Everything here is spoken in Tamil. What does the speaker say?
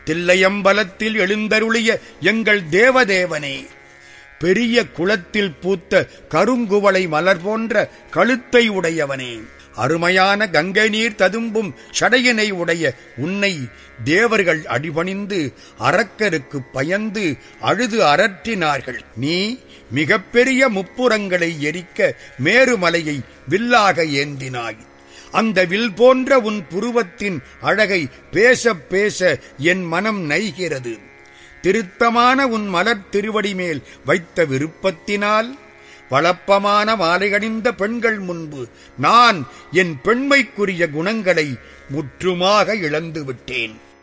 தில்லையம்பலத்தில் எழுந்தருளிய எங்கள் தேவதேவனே பெரிய குளத்தில் பூத்த கருங்குவளை மலர் போன்ற கழுத்தை உடையவனே அருமையான கங்கை நீர் ததும்பும் சடையினை உடைய உன்னை தேவர்கள் அடிபணிந்து அரக்கருக்கு பயந்து அழுது அரற்றினார்கள் நீ மிகப்பெரிய முப்புறங்களை எரிக்க மேருமலையை வில்லாக ஏந்தினாய் அந்த வில் போன்ற உன் புருவத்தின் அழகை பேச பேச என் மனம் நைகிறது திருத்தமான உன் மலர் திருவடி மேல் வைத்த விருப்பத்தினால் வளப்பமான மாலையணிந்த பெண்கள் முன்பு நான் என் பெண்மைக்குரிய குணங்களை முற்றுமாக இழந்து விட்டேன்